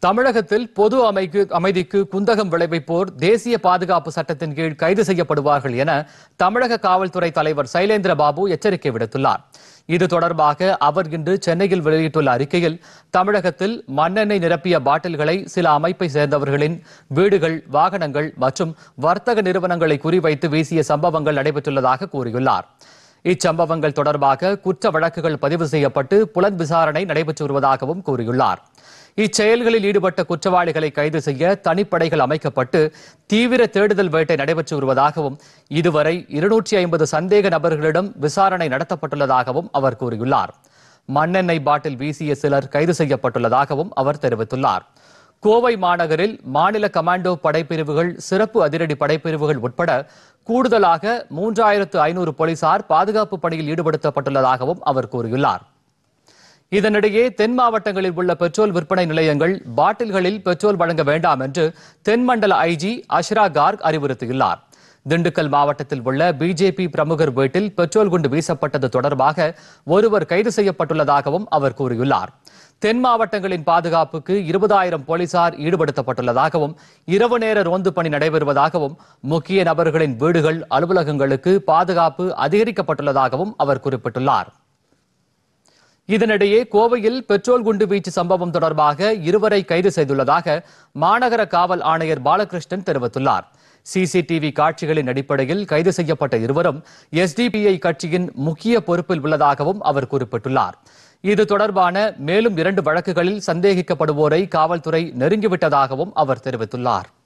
தமிழகத்தில் பொது அமைக்கு அமைதிக்கு குந்தகம் விளைவிப்போர் தேசிய பாதுகாப்பு சட்டத்தின் கீழ் கைது செய்யப்படுவார்கள் என தமிழக காவல்துறை தலைவர் சைலேந்திர பாபு எச்சரிக்கை விடுத்துள்ளார் இது தொடர்பாக அவர் இன்று சென்னையில் வெளியிட்டுள்ள அறிக்கையில் தமிழகத்தில் மண்ணெண்ணெய் நிரப்பிய பாட்டில்களை சில அமைப்பை சேர்ந்தவர்களின் வீடுகள் வாகனங்கள் மற்றும் வர்த்தக நிறுவனங்களை குறிவைத்து வீசிய சம்பவங்கள் நடைபெற்றுள்ளதாக கூறியுள்ளார் இச்சம்பவங்கள் தொடர்பாக குற்ற வழக்குகள் பதிவு செய்யப்பட்டு புலன் விசாரணை நடைபெற்று வருவதாகவும் கூறியுள்ளார் இச்செயல்களில் ஈடுபட்ட குற்றவாளிகளை கைது செய்ய தனிப்படைகள் அமைக்கப்பட்டு தீவிர தேடுதல் வேட்டை நடைபெற்று வருவதாகவும் இதுவரை இருநூற்றி ஐம்பது சந்தேக நபர்களிடம் விசாரணை நடத்தப்பட்டுள்ளதாகவும் அவர் கூறியுள்ளார் மண்ணெண்ணெய் பாட்டில் வீசிய சிலர் கைது செய்யப்பட்டுள்ளதாகவும் அவர் தெரிவித்துள்ளார் கோவை மாநகரில் மாநில கமாண்டோ படைப்பிரிவுகள் சிறப்பு அதிரடி படைப்பிரிவுகள் உட்பட கூடுதலாக மூன்றாயிரத்து ஐநூறு போலீசார் பாதுகாப்பு பணியில் ஈடுபடுத்தப்பட்டுள்ளதாகவும் அவர் கூறியுள்ளார் இதனிடையே தென் மாவட்டங்களில் உள்ள பெட்ரோல் விற்பனை நிலையங்கள் பாட்டில்களில் பெட்ரோல் வழங்க வேண்டாம் என்று தென்மண்டல ஐஜி அஷ்ரா கார்க் அறிவுறுத்தியுள்ளார் திண்டுக்கல் மாவட்டத்தில் உள்ள பிஜேபி பிரமுகர் வீட்டில் பெட்ரோல் குண்டு வீசப்பட்டது தொடர்பாக ஒருவர் கைது செய்யப்பட்டுள்ளதாகவும் அவர் கூறியுள்ளார் தென் மாவட்டங்களின் பாதுகாப்புக்கு இருபதாயிரம் போலீசார் ஈடுபடுத்தப்பட்டுள்ளதாகவும் இரவு நேர ரோந்து பணி நடைபெறுவதாகவும் முக்கிய நபர்களின் வீடுகள் அலுவலகங்களுக்கு பாதுகாப்பு அதிகரிக்கப்பட்டுள்ளதாகவும் அவர் குறிப்பிட்டுள்ளார் இதனிடையே கோவையில் பெட்ரோல் குண்டு வீச்சு சம்பவம் தொடர்பாக இருவரை கைது செய்துள்ளதாக மாநகர காவல் ஆணையர் பாலகிருஷ்ணன் தெரிவித்துள்ளார் சிசிடிவி காட்சிகளின் அடிப்படையில் கைது செய்யப்பட்ட இருவரும் எஸ்டிபிஐ கட்சியின் முக்கிய பொறுப்பில் உள்ளதாகவும் அவர் குறிப்பிட்டுள்ளார் இது தொடர்பான மேலும் இரண்டு வழக்குகளில் சந்தேகிக்கப்படுவோரை காவல்துறை நெருங்கிவிட்டதாகவும் அவர் தெரிவித்துள்ளார்